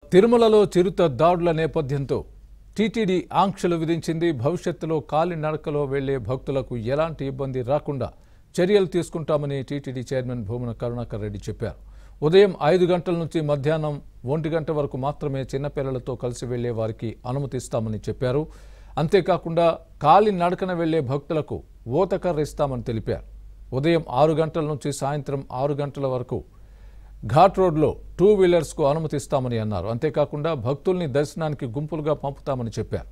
తిరుమలలో చిరుత దాడుల నేపథ్యంతో టీటీడీ ఆంక్షలు విధించింది భవిష్యత్తులో కాలినడకలో వెళ్లే భక్తులకు ఎలాంటి ఇబ్బంది రాకుండా చర్యలు తీసుకుంటామని టీటీడీ చైర్మన్ భూమన కరుణాకర్ రెడ్డి చెప్పారు ఉదయం ఐదు గంటల నుంచి మధ్యాహ్నం ఒంటి గంట వరకు మాత్రమే చిన్నపిల్లలతో కలిసి వెళ్లే వారికి అనుమతిస్తామని చెప్పారు అంతేకాకుండా కాలి నడకన వెళ్లే భక్తులకు ఓతకర్ర ఇస్తామని తెలిపారు ఉదయం ఆరు గంటల నుంచి సాయంత్రం ఆరు గంటల వరకు ఘాట్ రోడ్లో టూ వీలర్స్కు అనుమతిస్తామని అన్నారు అంతేకాకుండా భక్తుల్ని దర్శనానికి గుంపులుగా పంపుతామని చెప్పారు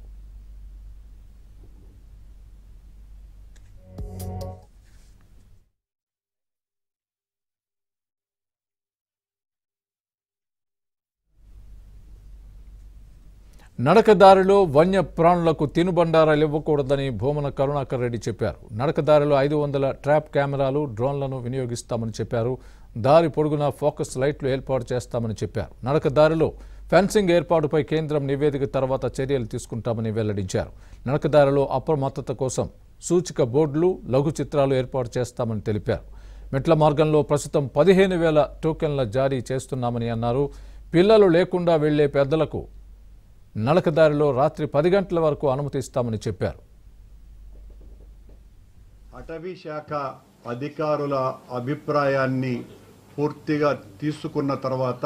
నడకదారిలో వన్య ప్రాణులకు తినుబండారాలు ఇవ్వకూడదని భూమన కరుణాకర్ రెడ్డి చెప్పారు నడకదారిలో ఐదు వందల ట్రాప్ కెమెరాలు డ్రోన్లను వినియోగిస్తామని చెప్పారు దారి పొడుగునా ఫోకస్ లైట్లు ఏర్పాటు చేస్తామని చెప్పారు నడకదారిలో ఫెన్సింగ్ ఏర్పాటుపై కేంద్రం నివేదిక తర్వాత చర్యలు తీసుకుంటామని వెల్లడించారు నడకదారిలో అప్రమత్తత కోసం సూచిక బోర్డులు లఘు చిత్రాలు ఏర్పాటు చేస్తామని తెలిపారు మెట్ల మార్గంలో ప్రస్తుతం పదిహేను వేల టోకెన్ల జారీ చేస్తున్నామని అన్నారు పిల్లలు లేకుండా వెళ్లే పెద్దలకు నడకదారిలో రాత్రి పది గంటల వరకు అనుమతిస్తామని చెప్పారు అటవీ శాఖ అధికారుల అభిప్రాయాన్ని పూర్తిగా తీసుకున్న తర్వాత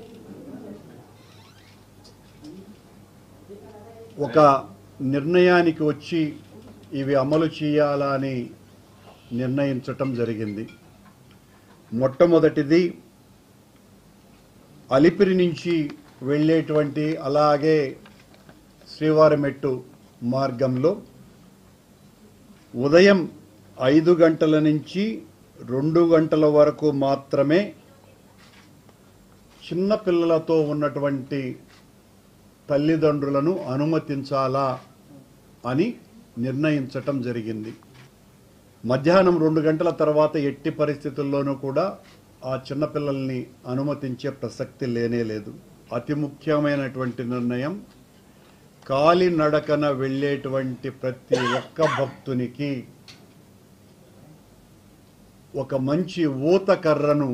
ఒక నిర్ణయానికి వచ్చి ఇవి అమలు చేయాలని నిర్ణయించటం జరిగింది మొట్టమొదటిది అలిపిరి నుంచి వెళ్ళేటువంటి అలాగే శ్రీవారిమెట్టు మార్గంలో ఉదయం ఐదు గంటల నుంచి రెండు గంటల వరకు మాత్రమే చిన్న పిల్లలతో ఉన్నటువంటి తల్లిదండ్రులను అనుమతించాలా అని నిర్ణయించటం జరిగింది మధ్యాహ్నం రెండు గంటల తర్వాత ఎట్టి పరిస్థితుల్లోనూ కూడా ఆ చిన్నపిల్లల్ని అనుమతించే ప్రసక్తి లేనే లేదు అతి ముఖ్యమైనటువంటి నిర్ణయం కాలి నడకన వెళ్ళేటువంటి ప్రతి ఒక్క భక్తునికి ఒక మంచి ఊత కర్రను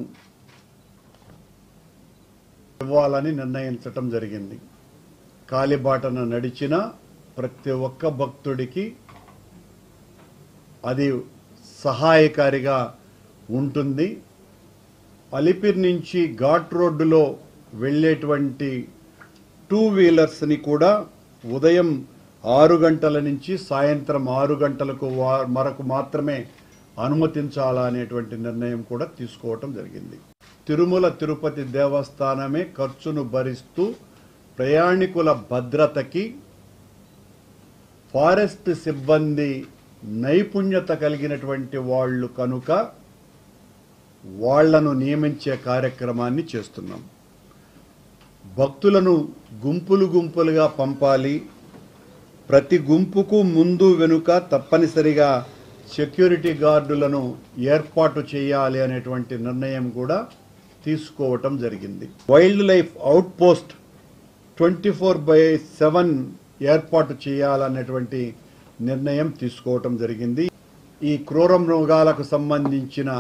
ఇవ్వాలని నిర్ణయించటం జరిగింది కాలిబాటన నడిచిన ప్రతి ఒక్క భక్తుడికి అది సహాయకారిగా ఉంటుంది అలిపిరి నుంచి ఘాట్ రోడ్డులో వెళ్ళేటువంటి టూ వీలర్స్ని కూడా ఉదయం ఆరు గంటల నుంచి సాయంత్రం ఆరు గంటలకు వా- వరకు మాత్రమే అనుమతించాలనేటువంటి నిర్ణయం కూడా తీసుకోవటం జరిగింది తిరుమల తిరుపతి దేవస్థానమే ఖర్చును భరిస్తూ ప్రయాణికుల భద్రతకి ఫారెస్ట్ సిబ్బంది నైపుణ్యత కలిగినటువంటి వాళ్ళు కనుక వాళ్లను నియమించే కార్యక్రమాన్ని చేస్తున్నాం భక్తులను గుంపులు గుంపులుగా పంపాలి ప్రతి గుంపుకు ముందు వెనుక తప్పనిసరిగా సెక్యూరిటీ గార్డులను ఏర్పాటు చేయాలి అనేటువంటి నిర్ణయం కూడా తీసుకోవటం జరిగింది wildlife outpost twenty four by seven ఏర్పాటు చేయాలనేటువంటి నిర్ణయం తీసుకోవటం జరిగింది ఈ క్రూర మృగాలకు సంబంధించిన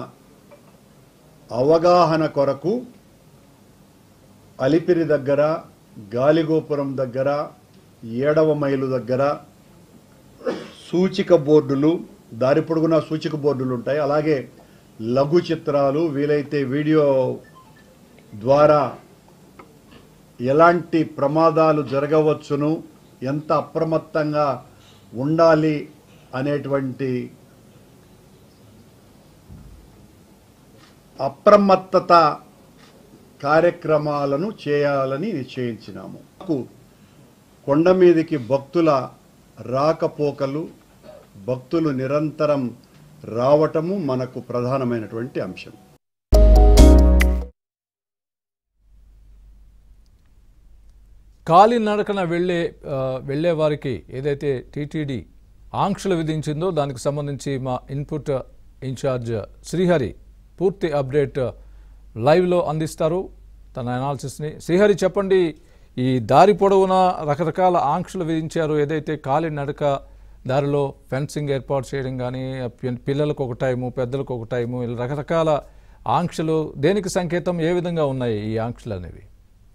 అవగాహన కొరకు అలిపిరి దగ్గర గాలిగోపురం దగ్గర ఏడవ మైలు దగ్గర సూచిక బోర్డులు దారి పొడుగునా సూచిక బోర్డులు ఉంటాయి అలాగే లఘు చిత్రాలు వీలైతే వీడియో ద్వారా ఎలాంటి ప్రమాదాలు జరగవచ్చును ఎంత అప్రమత్తంగా ఉండాలి అనేటువంటి అప్రమత్తత కార్యక్రమాలను చేయాలని నిశ్చయించినాము మాకు కొండ మీదికి భక్తుల రాకపోకలు భక్తులు నిరంతరం రావటము మనకు ప్రధానమైనటువంటి అంశం కాలినడకన వెళ్లే ఆ, వెళ్లే వారికి ఏదైతే టీటీడీ ఆంక్షలు విధించిందో దానికి సంబంధించి మా ఇన్పుట్ ఇన్ఛార్జ్ శ్రీహరి పూర్తి అప్డేట్ లైవ్లో అందిస్తారు తన అనాలిసిస్ని శ్రీహరి చెప్పండి ఈ దారి పొడవునా రకరకాల ఆంక్షలు విధించారు ఏదైతే కాలినడక దారిలో ఫెన్సింగ్ ఏర్పాటు చేయడం కానీ పి- పిల్లలకు ఒక టైము పెద్దలకు ఒక టైము ఇలా రకరకాల ఆంక్షలు దేనికి సంకేతం ఏ విధంగా ఉన్నాయి ఈ ఆంక్షలు అనేవి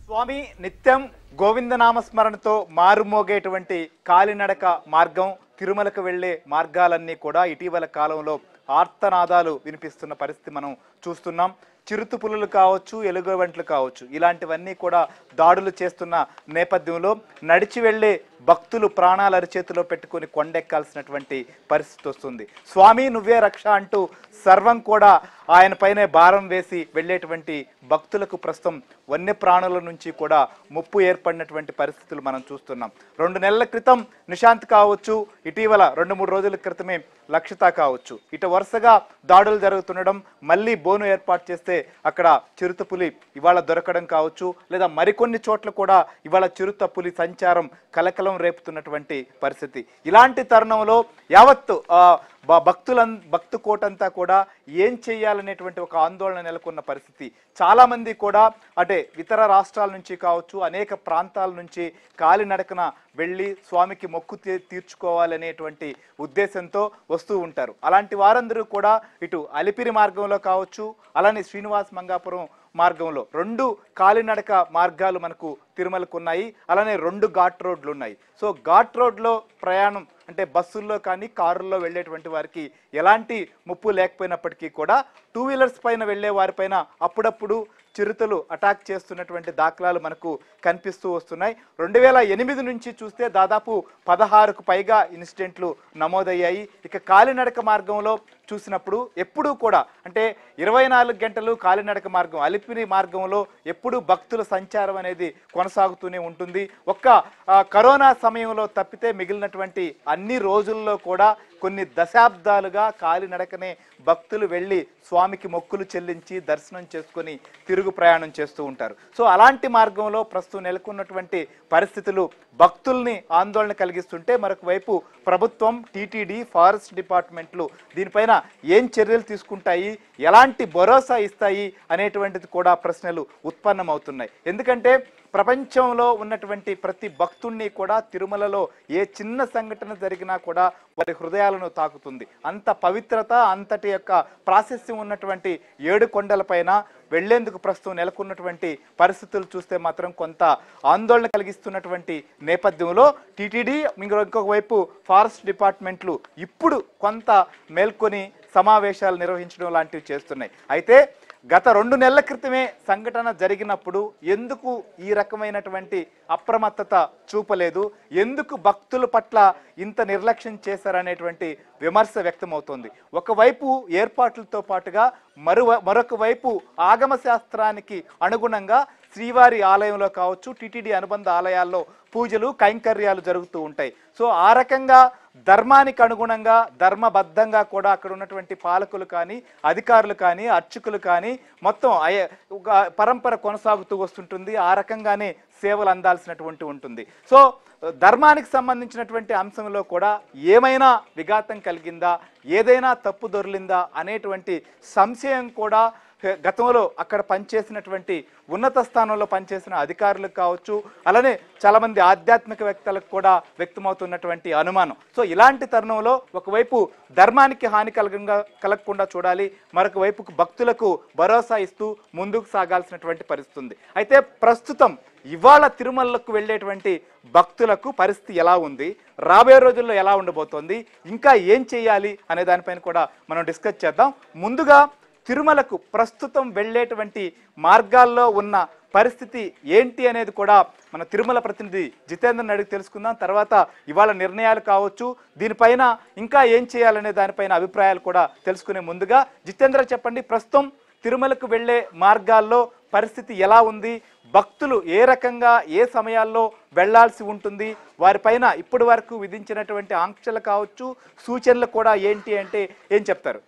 స్వామి నిత్యం గోవిందనామ స్మరణతో మారుమోగేటువంటి కాలినడక మార్గం తిరుమలకు వెళ్ళే మార్గాలన్నీ కూడా ఇటీవల కాలంలో ఆర్తనాదాలు వినిపిస్తున్న పరిస్థితి మనం చూస్తున్నాం చిరుత పులులు కావచ్చు ఎలుగుబంట్లు కావచ్చు ఇలాంటివన్నీ కూడా దాడులు చేస్తున్న నేపథ్యంలో నడిచి వెళ్ళే భక్తులు ప్రాణాలు అరిచేతిలో పెట్టుకుని కొండెక్కాల్సినటువంటి పరిస్థితి వస్తుంది స్వామి నువ్వే రక్ష అంటూ సర్వం కూడా ఆయన పైనే భారం వేసి వెళ్ళేటువంటి భక్తులకు ప్రస్తుతం వన్య ప్రాణుల నుంచి కూడా ముప్పు ఏర్పడినటువంటి పరిస్థితులు మనం చూస్తున్నాం రెండు నెలల క్రితం నిశాంత్ కావచ్చు ఇటీవల రెండు మూడు రోజుల క్రితమే లక్షిత కావచ్చు ఇటు వరుసగా దాడులు జరుగుతుండడం మళ్ళీ బోను ఏర్పాటు చేస్తే అక్కడ చిరుత పులి ఇవాళ దొరకడం కావచ్చు లేదా మరికొన్ని చోట్ల కూడా ఇవాళ చిరుత పులి సంచారం కలకలం రేపుతున్నటువంటి పరిస్థితి ఇలాంటి తరుణంలో యావత్తు ఆ, భ- భక్తులం భక్తు కోటంతా కూడా ఏం చేయాలనేటువంటి ఒక ఆందోళన నెలకొన్న పరిస్థితి చాలా మంది కూడా అంటే ఇతర రాష్ట్రాల నుంచి కావచ్చు అనేక ప్రాంతాల నుంచి కాలినడకన వెళ్ళి స్వామికి మొక్కు తీ- తీర్చుకోవాలనేటువంటి ఉద్దేశంతో వస్తూ ఉంటారు అలాంటి వారందరూ కూడా ఇటు అలిపిరి మార్గంలో కావచ్చు అలానే శ్రీనివాస్ మంగాపురం మార్గంలో రెండు కాలినడక మార్గాలు మనకు తిరుమలకు ఉన్నాయి అలానే రెండు ఘాట్ రోడ్లు ఉన్నాయి సో ఘాట్ రోడ్లో ప్రయాణం అంటే బస్సుల్లో కానీ కారుల్లో వెళ్ళేటువంటి వారికి ఎలాంటి ముప్పు లేకపోయినప్పటికీ కూడా టూ వీలర్స్ పైన వెళ్ళే వారిపైన అప్పుడప్పుడు చిరుతలు అటాక్ చేస్తున్నటువంటి దాఖలాలు మనకు కనిపిస్తూ వస్తున్నాయి రెండు వేల ఎనిమిది నుంచి చూస్తే దాదాపు పదహారుకు పైగా ఇన్సిడెంట్లు నమోదయ్యాయి ఇక కాలినడక మార్గంలో చూసినప్పుడు ఎప్పుడూ కూడా అంటే ఇరవై నాలుగు గంటలు కాలినడక మార్గం అలిపిరి మార్గంలో ఎప్పుడూ భక్తుల సంచారం అనేది కొనసాగుతూనే ఉంటుంది ఒక్క ఆ, కరోనా సమయంలో తప్పితే మిగిలినటువంటి అన్ని రోజుల్లో కూడా కొన్ని దశాబ్దాలుగా కాలినడకనే భక్తులు వెళ్ళి స్వామికి మొక్కులు చెల్లించి దర్శనం చేసుకొని తిరుగు ప్రయాణం చేస్తూ ఉంటారు సో అలాంటి మార్గంలో ప్రస్తుతం నెలకొన్నటువంటి పరిస్థితులు భక్తుల్ని ఆందోళన కలిగిస్తుంటే మరొక వైపు ప్రభుత్వం టీటీడీ ఫారెస్ట్ డిపార్ట్మెంట్లు దీనిపైన ఏం చర్యలు తీసుకుంటాయి ఎలాంటి భరోసా ఇస్తాయి అనేటువంటిది కూడా ప్రశ్నలు ఉత్పన్నమవుతున్నాయి ఎందుకంటే ప్రపంచంలో ఉన్నటువంటి ప్రతి భక్తుణ్ణి కూడా తిరుమలలో ఏ చిన్న సంఘటన జరిగినా కూడా వారి హృదయాలను తాకుతుంది అంత పవిత్రత అంతటి యొక్క ప్రాశస్యం ఉన్నటువంటి ఏడు కొండలపైన వెళ్లేందుకు ప్రస్తుతం నెలకొన్నటువంటి పరిస్థితులు చూస్తే మాత్రం కొంత ఆందోళన కలిగిస్తున్నటువంటి నేపథ్యంలో టీటీడీ ఇంకొక వైపు ఫారెస్ట్ డిపార్ట్మెంట్లు ఇప్పుడు కొంత మేల్కొని సమావేశాలు నిర్వహించడం లాంటివి చేస్తున్నాయి అయితే గత రెండు నెలల క్రితమే సంఘటన జరిగినప్పుడు ఎందుకు ఈ రకమైనటువంటి అప్రమత్తత చూపలేదు ఎందుకు భక్తుల పట్ల ఇంత నిర్లక్ష్యం చేశారనేటువంటి విమర్శ వ్యక్తమవుతోంది ఒకవైపు ఏర్పాట్లతో పాటుగా మరో మరొక వైపు ఆగమ శాస్త్రానికి అనుగుణంగా శ్రీవారి ఆలయంలో కావచ్చు టిటిడి అనుబంధ ఆలయాల్లో పూజలు కైంకర్యాలు జరుగుతూ ఉంటాయి సో ఆ రకంగా ధర్మానికి అనుగుణంగా ధర్మబద్ధంగా కూడా అక్కడ ఉన్నటువంటి పాలకులు కానీ అధికారులు కానీ అర్చకులు కానీ మొత్తం అయ- ఒక పరంపర కొనసాగుతూ వస్తుంటుంది ఆ రకంగానే సేవలు అందాల్సినటువంటి ఉంటుంది సో ధర్మానికి సంబంధించినటువంటి అంశంలో కూడా ఏమైనా విఘాతం కలిగిందా ఏదైనా తప్పు దొర్లిందా అనేటువంటి సంశయం కూడా హె- గతంలో అక్కడ పనిచేసినటువంటి ఉన్నత స్థానంలో పనిచేసిన అధికారులకు కావచ్చు అలానే చాలా మంది ఆధ్యాత్మికవేత్తలకు కూడా వ్యక్తమవుతున్నటువంటి అనుమానం సో ఇలాంటి తరుణంలో ఒకవైపు ధర్మానికి హాని కలగంగా కలగకుండా చూడాలి మరొక వైపుకు భక్తులకు భరోసా ఇస్తూ ముందుకు సాగాల్సినటువంటి పరిస్థితి ఉంది అయితే ప్రస్తుతం ఇవాళ తిరుమలకు వెళ్ళేటువంటి భక్తులకు పరిస్థితి ఎలా ఉంది రాబోయే రోజుల్లో ఎలా ఉండబోతోంది ఇంకా ఏం చేయాలి అనే దానిపైన కూడా మనం డిస్కస్ చేద్దాం ముందుగా తిరుమలకు ప్రస్తుతం వెళ్ళేటువంటి మార్గాల్లో ఉన్న పరిస్థితి ఏంటి అనేది కూడా మన తిరుమల ప్రతినిధి జితేంద్రని అడిగి తెలుసుకుందాం తర్వాత ఇవాళ నిర్ణయాలు కావచ్చు దీనిపైన ఇంకా ఏం చేయాలనే దానిపైన అభిప్రాయాలు కూడా తెలుసుకునే ముందుగా జితేంద్ర చెప్పండి ప్రస్తుతం తిరుమలకు వెళ్ళే మార్గాల్లో పరిస్థితి ఎలా ఉంది భక్తులు ఏ రకంగా ఏ సమయాల్లో వెళ్ళాల్సి ఉంటుంది వారిపైన ఇప్పటి వరకు విధించినటువంటి ఆంక్షలు కావచ్చు సూచనలు కూడా ఏంటి అంటే ఏం చెప్తారు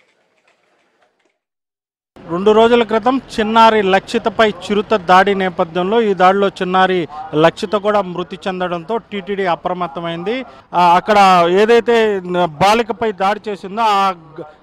రెండు రోజుల క్రితం చిన్నారి లక్షితపై చిరుత దాడి నేపథ్యంలో ఈ దాడిలో చిన్నారి లక్షిత కూడా మృతి చెందడంతో టీటీడీ అప్రమత్తమైంది ఆ, అక్కడ ఏదైతే న- బాలికపై దాడి చేసిందో ఆ గ-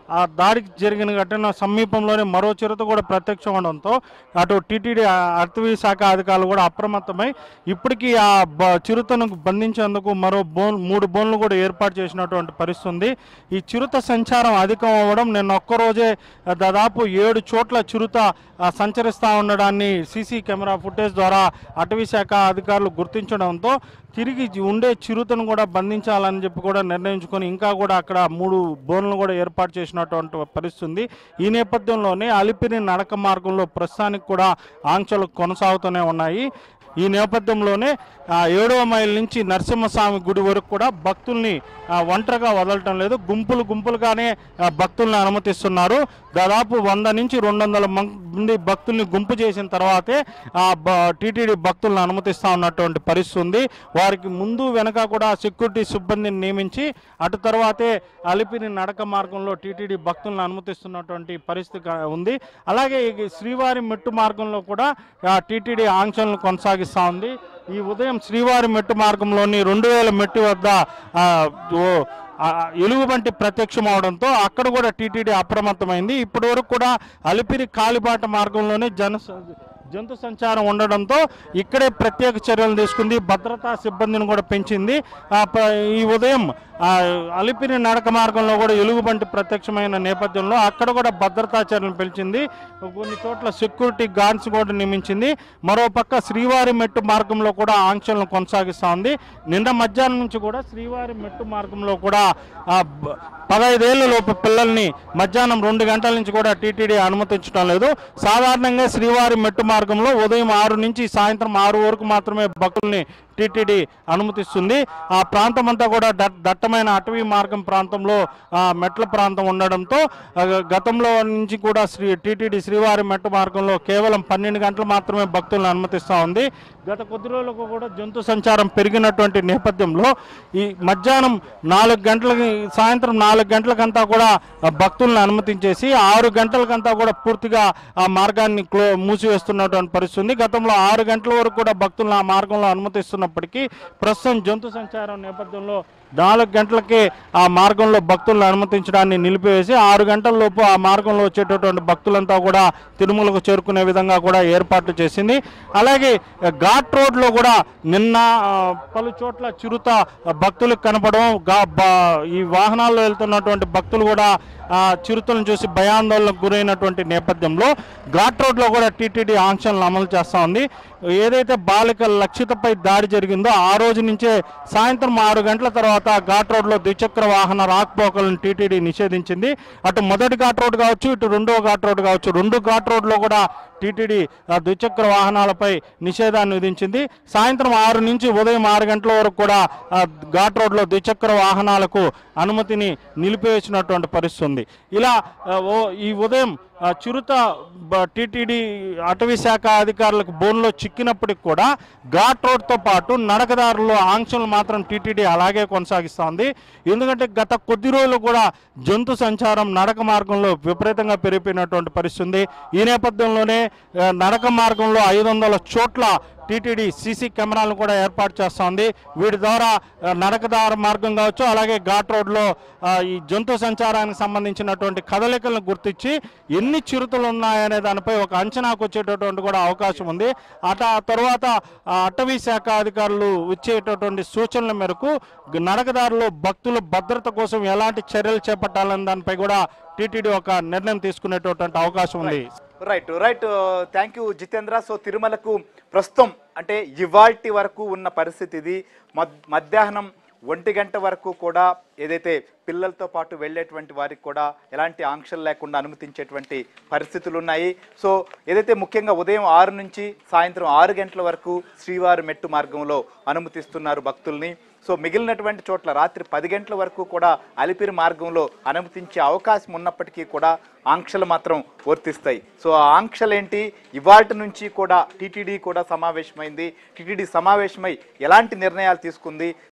ఆ దాడికి జరిగిన ఘటన సమీపంలోనే మరో చిరుత కూడా ప్రత్యక్షం అవడంతో అటు టీటీడీ అటవీ శాఖ అధికారులు కూడా అప్రమత్తమై ఇప్పటికీ ఆ బ- చిరుతను బంధించేందుకు మరో బోన్ మూడు బోన్లు కూడా ఏర్పాటు చేసినటువంటి పరిస్థితి ఉంది ఈ చిరుత సంచారం అధికం అవ్వడం నిన్న ఒక్కరోజే ఆ, దాదాపు ఏడు చోట్ల చిరుత ఆ, సంచరిస్తూ ఉండడాన్ని సీసీ కెమెరా ఫుటేజ్ ద్వారా అటవీ శాఖ అధికారులు గుర్తించడంతో తిరిగి జి- ఉండే చిరుతను కూడా బంధించాలని చెప్పి కూడా నిర్ణయించుకొని ఇంకా కూడా అక్కడ మూడు బోన్లు కూడా ఏర్పాటు చేసినటువంటి పరిస్థితి ఉంది ఈ నేపథ్యంలోనే అలిపిరి నడక మార్గంలో ప్రస్తుతానికి కూడా ఆంక్షలు కొనసాగుతూనే ఉన్నాయి ఈ నేపథ్యంలోనే ఆ, ఏడవ మైల్ నుంచి నరసింహస్వామి గుడి వరకు కూడా భక్తుల్ని ఆ, ఒంటరిగా వదలటం లేదు గుంపులు గుంపులుగానే ఆ, భక్తుల్ని అనుమతిస్తున్నారు దాదాపు వంద నుంచి రెండు వందల మంది భక్తుల్ని గుంపు చేసిన తర్వాతే ఆ టీటీడీ భక్తులను అనుమతిస్తా ఉన్నటువంటి పరిస్థితి ఉంది వారికి ముందు వెనక కూడా సెక్యూరిటీ సిబ్బందిని నియమించి అటు తర్వాతే అలిపిరి నడక మార్గంలో టీటీడీ భక్తులను అనుమతిస్తున్నటువంటి పరిస్థితి కా- ఉంది అలాగే ఈ శ్రీవారి మెట్టు మార్గంలో కూడా టీటీడీ ఆంక్షలను కొనసాగిస్తూ ఉంది ఈ ఉదయం శ్రీవారి మెట్టు మార్గంలోని రెండు వేల మెట్టు వద్ద ఆ, ఓ ఆ, ఎలుగుబంటి ప్రత్యక్షం అవడంతో అక్కడ కూడా టీటీడీ అప్రమత్తమైంది ఇప్పటి వరకు కూడా అలిపిరి కాలిబాట మార్గంలోనే జన జంతు సంచారం ఉండడంతో ఇక్కడే ప్రత్యేక చర్యలు తీసుకుంది భద్రతా సిబ్బందిని కూడా పెంచింది ఆ, ప- ఈ ఉదయం ఆ, అలిపిరి నడక మార్గంలో కూడా ఎలుగుబంటి ప్రత్యక్షమైన నేపథ్యంలో అక్కడ కూడా భద్రతా చర్యలు పెంచింది కొన్ని చోట్ల సెక్యూరిటీ గార్డ్స్ కూడా నియమించింది మరోపక్క శ్రీవారి మెట్టు మార్గంలో కూడా ఆంక్షలను కొనసాగిస్తూ ఉంది నిన్న మధ్యాహ్నం నుంచి కూడా శ్రీవారి మెట్టు మార్గంలో కూడా ఆ, బ- పదహైదేళ్ల లోపు పిల్లల్ని మధ్యాహ్నం రెండు గంటల నుంచి కూడా టీటీడీ అనుమతించడం లేదు సాధారణంగా శ్రీవారి మెట్టు మార్గంలో ఉదయం ఆరు నుంచి సాయంత్రం ఆరు వరకు మాత్రమే భక్తుల్ని టీటీడీ అనుమతిస్తుంది ఆ ప్రాంతం అంతా కూడా దట్- దట్టమైన అటవీ మార్గం ప్రాంతంలో ఆ, మెట్ల ప్రాంతం ఉండడంతో ఆ, గతంలో నుంచి కూడా శ్రీ టీటీడీ శ్రీవారి మెట్టు మార్గంలో కేవలం పన్నెండు గంటలు మాత్రమే భక్తులను అనుమతిస్తూ ఉంది గత కొద్ది రోజులకు కూడా జంతు సంచారం పెరిగినటువంటి నేపథ్యంలో ఈ మధ్యాహ్నం నాలుగు గంటలకి సాయంత్రం నాలుగు గంటలకంతా కూడా ఆ, భక్తులను అనుమతించేసి ఆరు గంటలకంతా కూడా పూర్తిగా ఆ మార్గాన్ని క్లో మూసివేస్తున్నటువంటి పరిస్థితి ఉంది గతంలో ఆరు గంటల వరకు కూడా భక్తులను ఆ మార్గంలో అనుమతిస్తున్నప్పటికీ ప్రస్తుతం జంతు సంచారం నేపథ్యంలో నాలుగు గంటలకే ఆ మార్గంలో భక్తులను అనుమతించడాన్ని నిలిపివేసి ఆరు గంటల లోపు ఆ మార్గంలో వచ్చేటటువంటి భక్తులంతా కూడా తిరుమలకు చేరుకునే విధంగా కూడా ఏర్పాట్లు చేసింది అలాగే ఘాట్ రోడ్లో కూడా నిన్న ఆ, పలు చోట్ల చిరుత భక్తులకు కనపడడం గా బా- ఈ వాహనాల్లో వెళ్తున్నటువంటి భక్తులు కూడా ఆ చిరుతలను చూసి భయాందోళనకు గురైనటువంటి నేపథ్యంలో ఘాట్ రోడ్లో కూడా టీటీడీ ఆంక్షలను అమలు చేస్తూ ఉంది ఏదైతే బాలిక లక్షితపై దాడి జరిగిందో ఆ రోజు నుంచే సాయంత్రం ఆరు గంటల తర్వాత ఘాట్ రోడ్లో ద్విచక్ర వాహన రాకపోకలను టీటీడీ నిషేధించింది అటు మొదటి ఘాట్ రోడ్ కావచ్చు ఇటు రెండో ఘాట్ రోడ్ కావచ్చు రెండు ఘాట్ రోడ్లో కూడా టీటీడీ ఆ ద్విచక్ర వాహనాలపై నిషేధాన్ని విధించింది సాయంత్రం ఆరు నుంచి ఉదయం ఆరు గంటల వరకు కూడా ఆ ఘాట్ రోడ్లో ద్విచక్ర వాహనాలకు అనుమతిని నిలిపివేసినటువంటి పరిస్థితి ఉంది ఇలా ఆ, ఓ ఈ ఉదయం ఆ, చిరుత బ- టీటీడీ అటవీ శాఖ అధికారులకు బోన్లో చిక్కినప్పటికి కూడా ఘాట్ రోడ్తో పాటు నడకదారుల్లో ఆంక్షలు మాత్రం టీటీడీ అలాగే కొనసాగిస్తోంది ఎందుకంటే గత కొద్ది రోజులు కూడా జంతు సంచారం నడక మార్గంలో విపరీతంగా పెరిగిపోయినటువంటి పరిస్థితి ఉంది ఈ నేపథ్యంలోనే ఆ, నడక మార్గంలో ఐదు వందల చోట్ల టీటీడీ సీసీ కెమెరాలను కూడా ఏర్పాటు చేస్తోంది వీటి ద్వారా ఆ, నడకదార మార్గం కావచ్చు అలాగే ఘాట్ రోడ్లో ఆ, ఈ జంతు సంచారానికి సంబంధించినటువంటి కదలికలను గుర్తించి ఎన్ని చిరుతలు ఉన్నాయనే దానిపై ఒక అంచనాకు వచ్చేటటువంటి కూడా అవకాశం ఉంది అట ఆ తర్వాత ఆ, అటవీ శాఖ అధికారులు ఇచ్చేటటువంటి సూచనల మేరకు గ- నడకదారులు భక్తుల భద్రత కోసం ఎలాంటి చర్యలు చేపట్టాలనే దానిపై కూడా టీటీడీ ఒక నిర్ణయం తీసుకునేటటువంటి అవకాశం ఉంది right right thank you Jitendra so తిరుమలకు ప్రస్తుతం అంటే ఇవాల్టి వరకు ఉన్న పరిస్థితి ఇది మద్- మధ్యాహ్నం ఒంటి గంట వరకు కూడా ఏదైతే పిల్లలతో పాటు వెళ్ళేటువంటి వారికి కూడా ఎలాంటి ఆంక్షలు లేకుండా అనుమతించేటువంటి పరిస్థితులు ఉన్నాయి సో ఏదైతే ముఖ్యంగా ఉదయం ఆరు నుంచి సాయంత్రం ఆరు గంటల వరకు శ్రీవారి మెట్టు మార్గంలో అనుమతిస్తున్నారు భక్తుల్ని సో మిగిలినటువంటి చోట్ల రాత్రి పది గంటల వరకు కూడా అలిపిరి మార్గంలో అనుమతించే అవకాశం ఉన్నప్పటికీ కూడా ఆంక్షలు మాత్రం వర్తిస్తాయి సో ఆ ఆంక్షలు ఏంటి ఇవాటి నుంచి కూడా టీటీడీ కూడా సమావేశమైంది టీటీడీ సమావేశమై ఎలాంటి నిర్ణయాలు తీసుకుంది